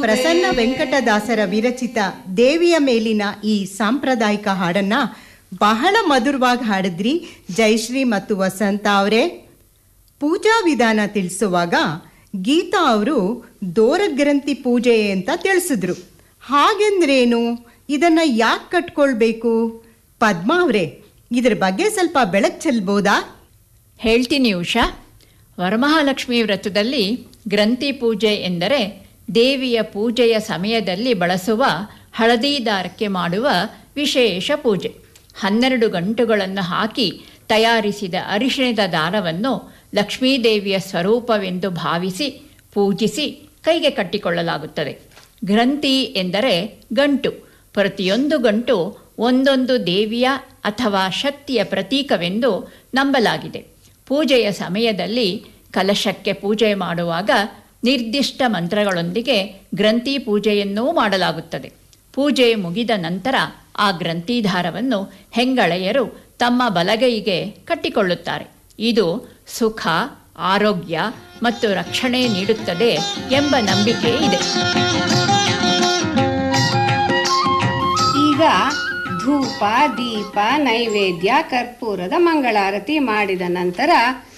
ಪ್ರಸನ್ನ ವೆಂಕಟದಾಸರ ವಿರಚಿತ ದೇವಿಯ ಮೇಲಿನ ಈ ಸಾಂಪ್ರದಾಯಿಕ ಹಾಡನ್ನ ಬಹಳ ಮಧುರವಾಗಿ ಹಾಡಿದ್ರಿ ಜಯಶ್ರೀ ಮತ್ತು ವಸಂತ ಅವರೇ ಪೂಜಾ ವಿಧಾನ ತಿಳಿಸುವಾಗ ಗೀತಾ ಅವರು ದೋರಗ್ರಂಥಿ ಪೂಜೆ ಅಂತ ತಿಳಿಸಿದ್ರು ಹಾಗೆಂದ್ರೇನು ಇದನ್ನ ಯಾಕೆ ಕಟ್ಕೊಳ್ಬೇಕು ಪದ್ಮಾ ಅವರೇ ಇದ್ರ ಬಗ್ಗೆ ಸ್ವಲ್ಪ ಬೆಳಕು ಚೆಲ್ಬೋದಾ ಹೇಳ್ತೀನಿ ಉಷಾ ವರಮಹಾಲಕ್ಷ್ಮಿ ವ್ರತದಲ್ಲಿ ಗ್ರಂಥಿ ಪೂಜೆ ಎಂದರೆ ದೇವಿಯ ಪೂಜೆಯ ಸಮಯದಲ್ಲಿ ಬಳಸುವ ಹಳದಿ ದಾರಕ್ಕೆ ಮಾಡುವ ವಿಶೇಷ ಪೂಜೆ ಹನ್ನೆರಡು ಗಂಟುಗಳನ್ನು ಹಾಕಿ ತಯಾರಿಸಿದ ಅರಿಶಿಣದ ದಾರವನ್ನು ಲಕ್ಷ್ಮೀದೇವಿಯ ಸ್ವರೂಪವೆಂದು ಭಾವಿಸಿ ಪೂಜಿಸಿ ಕೈಗೆ ಕಟ್ಟಿಕೊಳ್ಳಲಾಗುತ್ತದೆ ಗ್ರಂಥಿ ಎಂದರೆ ಗಂಟು ಪ್ರತಿಯೊಂದು ಗಂಟು ಒಂದೊಂದು ದೇವಿಯ ಅಥವಾ ಶಕ್ತಿಯ ಪ್ರತೀಕವೆಂದು ನಂಬಲಾಗಿದೆ ಪೂಜೆಯ ಸಮಯದಲ್ಲಿ ಕಲಶಕ್ಕೆ ಪೂಜೆ ಮಾಡುವಾಗ ನಿರ್ದಿಷ್ಟ ಮಂತ್ರಗಳೊಂದಿಗೆ ಗ್ರಂಥಿ ಪೂಜೆಯನ್ನೂ ಮಾಡಲಾಗುತ್ತದೆ ಪೂಜೆ ಮುಗಿದ ನಂತರ ಆ ಗ್ರಂಥಿಧಾರವನ್ನು ಹೆಂಗಳೆಯರು ತಮ್ಮ ಬಲಗೈಗೆ ಕಟ್ಟಿಕೊಳ್ಳುತ್ತಾರೆ ಇದು ಸುಖ ಆರೋಗ್ಯ ಮತ್ತು ರಕ್ಷಣೆ ನೀಡುತ್ತದೆ ಎಂಬ ನಂಬಿಕೆ ಇದೆ ಈಗ ಧೂಪ ದೀಪ ನೈವೇದ್ಯ ಕರ್ಪೂರದ ಮಂಗಳಾರತಿ ಮಾಡಿದ ನಂತರ